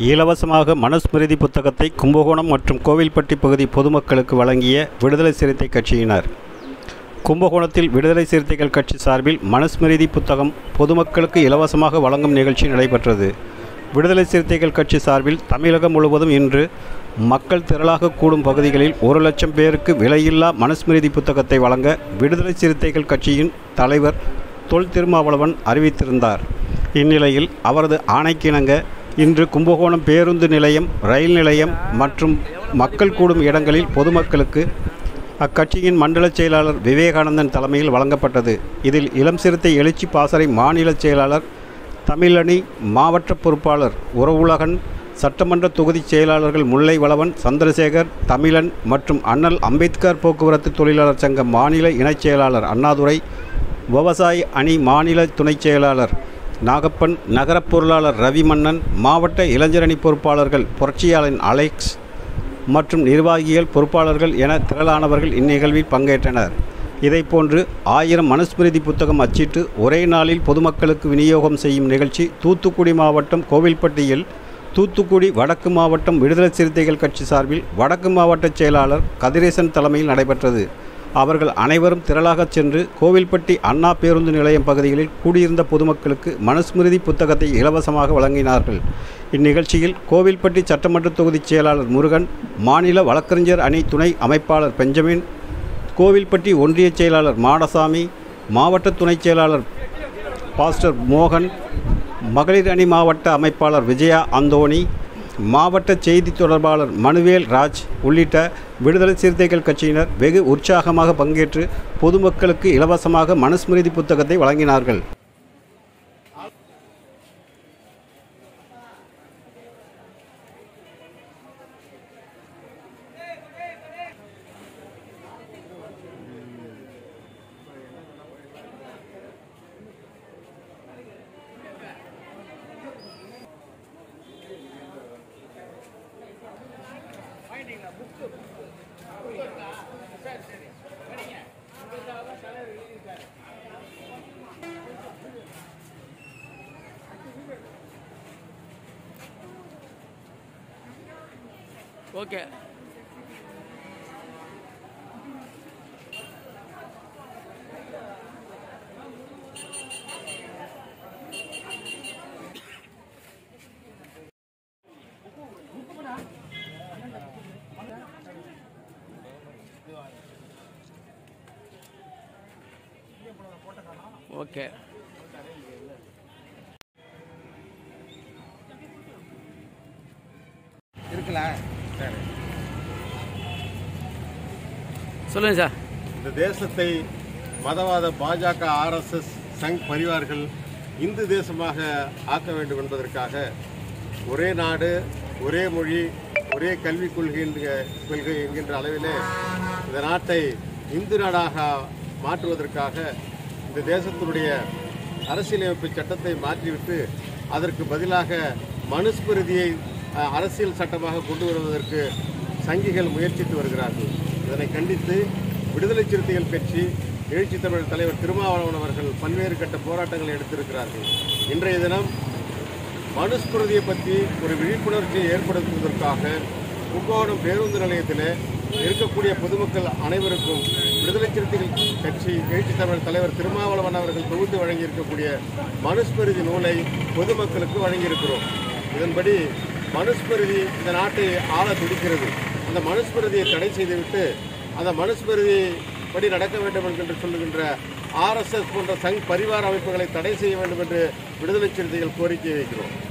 இலவசமாக மனுஸ்மிருதி புத்தகத்தை கும்பகோணம் மற்றும் கோவில்பட்டி பகுதி பொதுமக்களுக்கு வழங்கிய விடுதலை சிறுத்தை கட்சியினர் கும்பகோணத்தில் விடுதலை சிறுத்தைகள் கட்சி சார்பில் மனுஸ்மிருதி புத்தகம் பொதுமக்களுக்கு இலவசமாக வழங்கும் நிகழ்ச்சி நடைபெற்றது விடுதலை சிறுத்தைகள் கட்சி சார்பில் தமிழகம் முழுவதும் இன்று மக்கள் திரளாக கூடும் பகுதிகளில் ஒரு லட்சம் பேருக்கு விலையில்லா மனுஸ்மிருதி புத்தகத்தை வழங்க விடுதலை சிறுத்தைகள் கட்சியின் தலைவர் தொல் திருமாவளவன் அறிவித்திருந்தார் இந்நிலையில் அவரது ஆணைக்கிணங்க இன்று கும்பகோணம் பேருந்து நிலையம் ரயில் நிலையம் மற்றும் மக்கள் கூடும் இடங்களில் பொதுமக்களுக்கு அக்கட்சியின் மண்டல செயலாளர் விவேகானந்தன் தலைமையில் வழங்கப்பட்டது இதில் இளம் சிறுத்தை எழுச்சி பாசறை மாநில செயலாளர் தமிழணி மாவட்ட பொறுப்பாளர் உறவுலகன் சட்டமன்ற தொகுதி செயலாளர்கள் முல்லை வளவன் சந்திரசேகர் தமிழன் மற்றும் அண்ணல் அம்பேத்கர் போக்குவரத்து தொழிலாளர் சங்க மாநில இணைச் செயலாளர் அண்ணாதுரை விவசாய அணி மாநில துணைச் செயலாளர் நாகப்பன் நகரப் பொருளாளர் ரவிமன்னன் மாவட்ட இளைஞரணி பொறுப்பாளர்கள் புரட்சியாளன் அலெக்ஸ் மற்றும் நிர்வாகிகள் பொறுப்பாளர்கள் என திரளானவர்கள் இந்நிகழ்வில் பங்கேற்றனர் இதைப்போன்று ஆயிரம் மனுஸ்மிருதி புத்தகம் அச்சிட்டு ஒரே நாளில் பொதுமக்களுக்கு விநியோகம் செய்யும் நிகழ்ச்சி தூத்துக்குடி மாவட்டம் கோவில்பட்டியில் தூத்துக்குடி வடக்கு மாவட்டம் விடுதலை சிறுத்தைகள் கட்சி சார்பில் வடக்கு மாவட்ட செயலாளர் கதிரேசன் தலைமையில் நடைபெற்றது அவர்கள் அனைவரும் திரளாகச் சென்று கோவில்பட்டி அண்ணா பேருந்து நிலையம் பகுதிகளில் கூடியிருந்த பொதுமக்களுக்கு மனுஸ்மிருதி புத்தகத்தை இலவசமாக வழங்கினார்கள் இந்நிகழ்ச்சியில் கோவில்பட்டி சட்டமன்ற தொகுதி செயலாளர் முருகன் மாநில வழக்கறிஞர் அணி துணை அமைப்பாளர் பெஞ்சமின் கோவில்பட்டி ஒன்றிய செயலாளர் மாடசாமி மாவட்ட துணைச் செயலாளர் பாஸ்டர் மோகன் மகளிர் அணி மாவட்ட அமைப்பாளர் விஜயா அந்தோணி மாவட்ட செய்தி தொடர்பாளர் மனுவேல் ராஜ் உள்ளிட்ட விடுதலை சிறுத்தைகள் கட்சியினர் வெகு உற்சாகமாக பங்கேற்று பொதுமக்களுக்கு இலவசமாக மனுஸ்மிருதி புத்தகத்தை வழங்கினார்கள் ஓகே ஓகே இருக்குல்ல சரி சொல்லுங்க சார் இந்த தேசத்தை மதவாத பாஜக ஆர்எஸ்எஸ் சங் பரிவார்கள் இந்து தேசமாக ஆக்க வேண்டும் என்பதற்காக ஒரே நாடு ஒரே மொழி ஒரே கல்விக் கொள்கை என்கிற- கொள்கை என்கின்ற அளவிலே இந்த நாட்டை இந்து நாடாக மாற்றுவதற்காக இந்த தேசத்தினுடைய அரசியலமைப்பு சட்டத்தை மாற்றிவிட்டு அதற்கு பதிலாக மனுஸ்மிருதியை அஹ், அரசியல் சட்டமாக கொண்டு வருவதற்கு சங்கிகள் முயற்சித்து வருகிறார்கள் இதனை கண்டித்து விடுதலை சிறுத்தைகள் கட்சி எழுச்சி தமிழர் தலைவர் திருமாவளவன் அவர்கள் பல்வேறு கட்ட போராட்டங்களை எடுத்திருக்கிறார்கள் இன்றைய தினம் மனுஸ்மிருதியை பற்றி ஒரு விழிப்புணர்ச்சியை ஏற்படுத்துவதற்காக கும்பகோணம் பேருந்து நிலையத்தில் இருக்கக்கூடிய பொதுமக்கள் அனைவருக்கும் விடுதலை சிறுத்தைகள் கட்சி எழுச்சி தமிழர் தலைவர் திருமாவளவன் அவர்கள் தொகுத்து வழங்கியிருக்கக்கூடிய மனுஸ்மிருதி நூலை பொதுமக்களுக்கு வழங்கியிருக்கிறோம் இதன்படி மனுஸ்மிருதி இந்த நாட்டை ஆள துடிக்கிறது அந்த மனுஸ்மிருதியை தடை செய்துவிட்டு அந்த மனுஸ்மிருதி படி நடக்க வேண்டும் என்று சொல்லுகின்ற ஆர்எஸ்எஸ் போன்ற சங் பரிவார அமைப்புகளை தடை செய்ய வேண்டும் என்று விடுதலை சிறுத்தைகள் கோரிக்கை வைக்கிறோம்